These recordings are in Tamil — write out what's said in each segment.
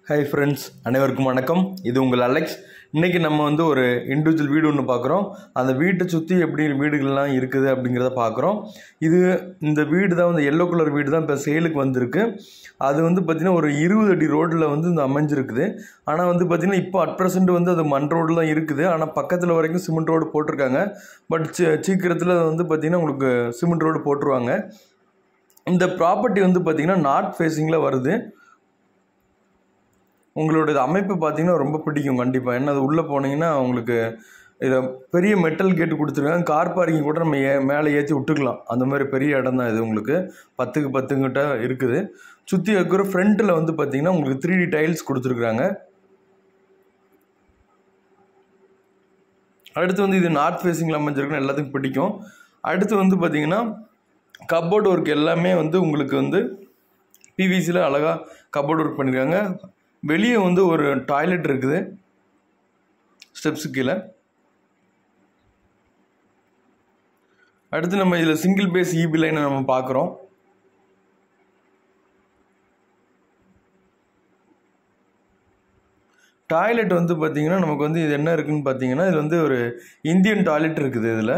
ஹாய் ஃப்ரெண்ட்ஸ் அனைவருக்கும் வணக்கம் இது உங்கள் அலெக்ஸ் இன்றைக்கி நம்ம வந்து ஒரு இண்டிவிஜுவல் வீடு ஒன்று பார்க்குறோம் அந்த வீட்டை சுற்றி எப்படி வீடுகள்லாம் இருக்குது அப்படிங்கிறத பார்க்குறோம் இது இந்த வீடு தான் வந்து எல்லோ கலர் வீடு தான் இப்போ சேலுக்கு வந்திருக்கு அது வந்து பார்த்திங்கன்னா ஒரு இருபது அடி ரோட்டில் வந்து இந்த அமைஞ்சிருக்குது ஆனால் வந்து பார்த்திங்கன்னா இப்போ அட் ப்ரெசென்ட் வந்து அது மண் ரோடு தான் இருக்குது ஆனால் பக்கத்தில் வரைக்கும் சிமெண்ட் ரோடு போட்டிருக்காங்க பட் சீக்கிரத்தில் வந்து பார்த்திங்கன்னா உங்களுக்கு சிமெண்ட் ரோடு போட்டுருவாங்க இந்த ப்ராப்பர்ட்டி வந்து பார்த்திங்கன்னா நார்த் ஃபேஸிங்கில் வருது உங்களோட அமைப்பு பார்த்தீங்கன்னா ரொம்ப பிடிக்கும் கண்டிப்பாக ஏன்னா அது உள்ளே போனீங்கன்னா உங்களுக்கு இதை பெரிய மெட்டல் கேட்டு கொடுத்துருக்காங்க கார் பார்க்கிங் கூட நம்ம ஏ மேலே ஏற்றி விட்டுக்கலாம் அந்த மாதிரி பெரிய இடம் தான் இது உங்களுக்கு பத்துக்கு பத்துங்கிட்ட இருக்குது சுற்றி இருக்கிற ஃப்ரண்ட்டில் வந்து பார்த்தீங்கன்னா உங்களுக்கு த்ரீ டி டைல்ஸ் கொடுத்துருக்குறாங்க அடுத்து வந்து இது நார்த் ஃபேஸிங்கில் அமைஞ்சிருக்குன்னு எல்லாத்துக்கும் பிடிக்கும் அடுத்து வந்து பார்த்தீங்கன்னா கப்போர்ட் ஒர்க் எல்லாமே வந்து உங்களுக்கு வந்து பிவிசியில் அழகாக கப்போர்ட் ஒர்க் பண்ணியிருக்காங்க வெளியே வந்து ஒரு டாய்லெட் இருக்குது ஸ்டெப்ஸு கீழே அடுத்து நம்ம இதில் சிங்கிள் பேஸ் இபி லைனை நம்ம பார்க்குறோம் டாய்லெட் வந்து பார்த்தீங்கன்னா நமக்கு வந்து இது என்ன இருக்குன்னு பார்த்தீங்கன்னா இது வந்து ஒரு இந்தியன் டாய்லெட் இருக்குது இதில்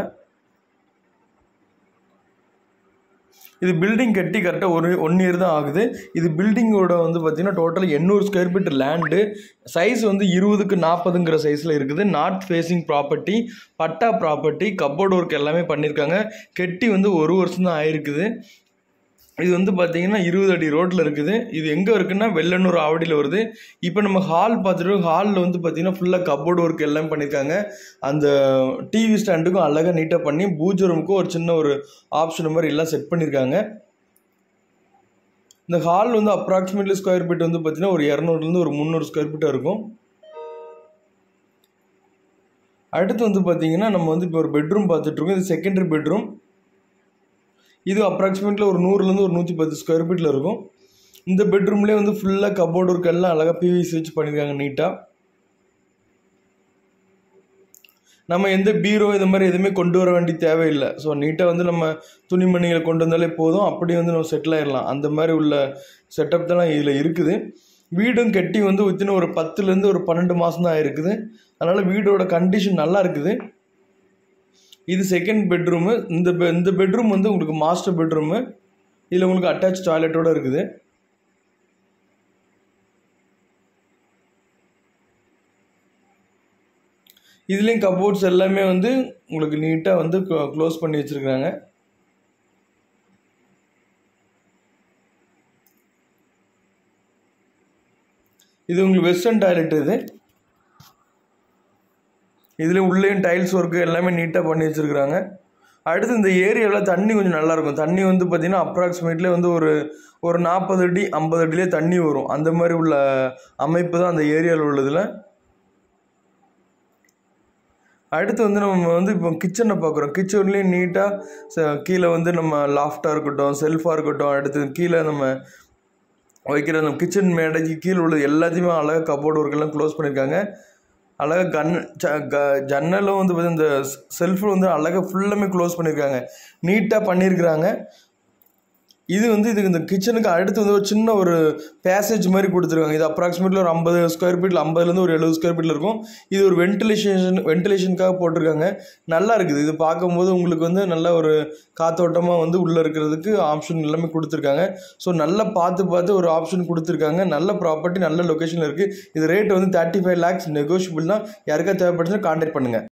இது பில்டிங் கட்டி கரெக்டாக ஒரு ஒன் இயர் தான் ஆகுது இது பில்டிங்கோட வந்து பார்த்திங்கன்னா டோட்டல் எண்ணூறு ஸ்கொயர் ஃபீட் லேண்டு சைஸ் வந்து இருபதுக்கு நாற்பதுங்கிற சைஸில் இருக்குது north facing property patta property cupboard work எல்லாமே பண்ணியிருக்காங்க கெட்டி வந்து ஒரு வருஷம் தான் ஆயிருக்குது இது வந்து பார்த்தீங்கன்னா இருபது அடி ரோட்டில் இருக்குது இது எங்கே இருக்குன்னா வெள்ளனூர் ஆவடியில் வருது இப்போ நம்ம ஹால் பார்த்துட்டு ஹாலில் வந்து பார்த்தீங்கன்னா ஃபுல்லாக கப்போர்டு ஒர்க் எல்லாம் பண்ணியிருக்காங்க அந்த டிவி ஸ்டாண்டுக்கும் அழகாக நீட்டாக பண்ணி பூஜை ரூமுக்கும் ஒரு சின்ன ஒரு ஆப்ஷன் மாதிரி எல்லாம் செட் பண்ணியிருக்காங்க இந்த ஹால் வந்து அப்ராக்சிமேட்லி ஸ்கொயர் ஃபீட் வந்து பார்த்தீங்கன்னா ஒரு இரநூறுலேருந்து ஒரு முந்நூறு ஸ்கொயர் ஃபீட்டாக இருக்கும் அடுத்து வந்து பார்த்தீங்கன்னா நம்ம வந்து இப்போ ஒரு பெட்ரூம் பார்த்துட்ருக்கோம் இது செகண்டரி பெட்ரூம் இது அப்ராக்சிமேட்லி ஒரு நூறுலேருந்து ஒரு நூற்றி பத்து ஸ்கொயர் ஃபீட்டில் இருக்கும் இந்த பெட்ரூம்லேயே வந்து ஃபுல்லாக கபோர்டு ஒர்க் எல்லாம் அழகாக பிவிசி வச்சு பண்ணியிருக்காங்க நீட்டாக நம்ம எந்த பீரோ இது மாதிரி எதுவுமே கொண்டு வர வேண்டிய தேவையில்லை ஸோ நீட்டாக வந்து நம்ம துணிமணிகளை கொண்டு வந்தாலே போதும் அப்படியே வந்து நம்ம செட்டில் ஆயிடலாம் அந்த மாதிரி உள்ள செட்டப் தான் இதில் இருக்குது வீடும் கட்டி வந்து வித்தின் ஒரு பத்துலேருந்து ஒரு பன்னெண்டு மாதம் தான் இருக்குது அதனால் வீடோட கண்டிஷன் நல்லா இருக்குது இது செகண்ட் பெட்ரூமு இந்த பெ இந்த பெட்ரூம் வந்து உங்களுக்கு மாஸ்டர் பெட்ரூமு இதில் உங்களுக்கு அட்டாச் டாய்லெட்டோடு இருக்குது இதுலேயும் கபோர்ட்ஸ் எல்லாமே வந்து உங்களுக்கு நீட்டாக வந்து க்ளோஸ் பண்ணி வச்சுருக்குறாங்க இது உங்களுக்கு வெஸ்டர்ன் டாய்லெட் இது இதில் உள்ளேயும் டைல்ஸ் ஒர்க்கு எல்லாமே நீட்டாக பண்ணி வச்சுருக்குறாங்க அடுத்து இந்த ஏரியாவில் தண்ணி கொஞ்சம் நல்லாயிருக்கும் தண்ணி வந்து பார்த்திங்கன்னா அப்ராக்சிமேட்லி வந்து ஒரு ஒரு நாற்பது அடி ஐம்பது அடியிலே தண்ணி வரும் அந்த மாதிரி உள்ள அமைப்பு தான் அந்த ஏரியாவில் உள்ளதில் அடுத்து வந்து நம்ம வந்து இப்போ கிச்சனை பார்க்குறோம் கிச்சன்லேயும் நீட்டாக கீழே வந்து நம்ம லாஃப்டாக இருக்கட்டும் செல்ஃபாக இருக்கட்டும் அடுத்து கீழே நம்ம வைக்கிற நம்ம கிச்சன் மேடைக்கு கீழே உள்ளது எல்லாத்தையுமே அழகாக கபோர்டு ஒர்க்கெல்லாம் க்ளோஸ் பண்ணியிருக்காங்க அழகாக கன் ஜன்னலும் வந்து பார்த்தீங்கன்னா இந்த செல்ஃபும் வந்து அழகாக ஃபுல்லாமே க்ளோஸ் பண்ணியிருக்காங்க நீட்டாக பண்ணியிருக்கிறாங்க இது வந்து இதுக்கு இந்த கிச்சனுக்கு அடுத்து வந்து ஒரு சின்ன ஒரு பேசேஜ் மாதிரி கொடுத்துருக்காங்க இது அப்ராக்சிமேட்லி ஒரு ஐம்பது ஸ்கொயர் ஃபீட்டில் ஐம்பதுலேருந்து ஒரு எழுபது ஸ்கொயர் ஃபீட்டில் இருக்கும் இது ஒரு வென்டிலேஷன் வென்டிலேஷனுக்காக போட்டிருக்காங்க நல்லா இருக்குது இது பார்க்கும்போது உங்களுக்கு வந்து நல்ல ஒரு காத்தோட்டமாக வந்து உள்ளே இருக்கிறதுக்கு ஆப்ஷன் எல்லாமே கொடுத்துருக்காங்க ஸோ நல்லா பார்த்து பார்த்து ஒரு ஆப்ஷன் கொடுத்துருக்காங்க நல்ல ப்ராப்பர்ட்டி நல்ல லொக்கேஷனில் இருக்குது இது ரேட் வந்து தேர்ட்டி ஃபைவ் லேக்ஸ் நெகோஷியபிள் தான் யாருக்கா தேவைப்பட்டுச்சுன்னா கான்டாக்ட் பண்ணுங்கள்